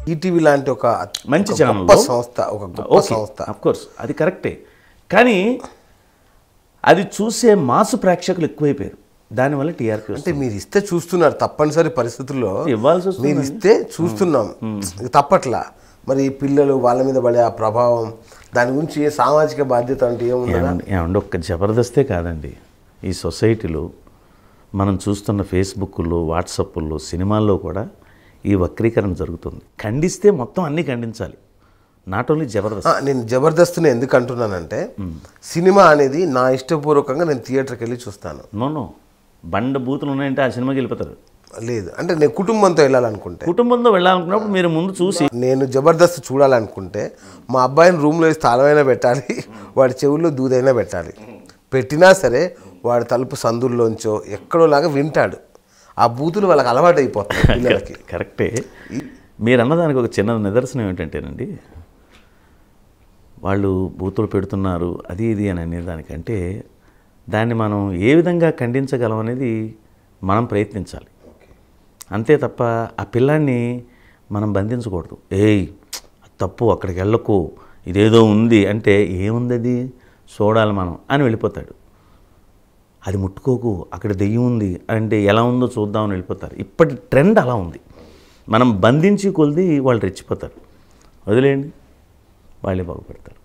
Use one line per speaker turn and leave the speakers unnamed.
ETV లాంటి ఒక
మంచి
ఒక
ఛానల్లో
గొప్ప సంస్థ ఒక గొప్ప
ఓకే
సంస్థ
అఫ్ కోర్స్ అది కరెక్టే కానీ అది చూసే మాసు ప్రేక్షకులు ఎక్కువైపోయారు దానివల్ల టీఆర్పీ
అంటే మీరు ఇస్తే చూస్తున్నారు తప్పనిసరి పరిస్థితుల్లో
ఇవ్వాల్సి వస్తుంది
మీరు ఇస్తే చూస్తున్నాం ఇక తప్పట్లా మరి ఈ పిల్లలు వాళ్ళ మీద పడే ఆ ప్రభావం దాని గురించి ఏ సామాజిక బాధ్యత అంటే ఏముందా
ఏమండి ఏమండి ఒక్క జబర్దస్తే కాదండి ఈ సొసైటీలో మనం చూస్తున్న ఫేస్బుక్లో వాట్సాప్లో సినిమాల్లో కూడా ఈ వక్రీకరణ జరుగుతుంది ఖండిస్తే మొత్తం అన్నీ ఖండించాలి నాట్ ఓన్లీ జబర్దస్త్
ఆ, నేను జబర్దస్త్ని ఎందుకు అంటున్నానంటే సినిమా అనేది నా ఇష్టపూర్వకంగా నేను థియేటర్కి వెళ్ళి చూస్తాను
నో నో బండ బూతులు ఉన్నాయంటే ఆ సినిమాకి వెళ్ళిపోతారు
లేదు అంటే నేను కుటుంబంతో వెళ్ళాలనుకుంటే
కుటుంబంతో వెళ్ళాలనుకున్నప్పుడు మీరు ముందు చూసి
నేను జబర్దస్త్ చూడాలనుకుంటే మా అబ్బాయిని రూమ్లో వేసి తాళమైనా పెట్టాలి వాడి చెవుల్లో దూదైనా పెట్టాలి పెట్టినా సరే వాడి తలుపు సందుల్లోంచో ఎక్కడోలాగా వింటాడు ఆ బూతులు వాళ్ళకి అలవాటు అయిపోతాయి పిల్లలకి
కరెక్టే మీరు అన్నదానికి ఒక చిన్న నిదర్శనం ఏంటంటేనండి వాళ్ళు బూతులు పెడుతున్నారు అది ఇది అని అనేదానికంటే దాన్ని మనం ఏ విధంగా ఖండించగలం అనేది మనం ప్రయత్నించాలి అంతే తప్ప ఆ పిల్లాన్ని మనం బంధించకూడదు ఏయ్ అది తప్పు అక్కడికి వెళ్ళకు ఇదేదో ఉంది అంటే ఏముంది అది చూడాలి మనం అని వెళ్ళిపోతాడు అది ముట్టుకోకు అక్కడ దెయ్యం ఉంది అంటే ఎలా ఉందో చూద్దామని వెళ్ళిపోతారు ఇప్పటి ట్రెండ్ అలా ఉంది మనం బంధించి కొలిది వాళ్ళు రెచ్చిపోతారు వదిలేయండి వాళ్ళే బాగుపడతారు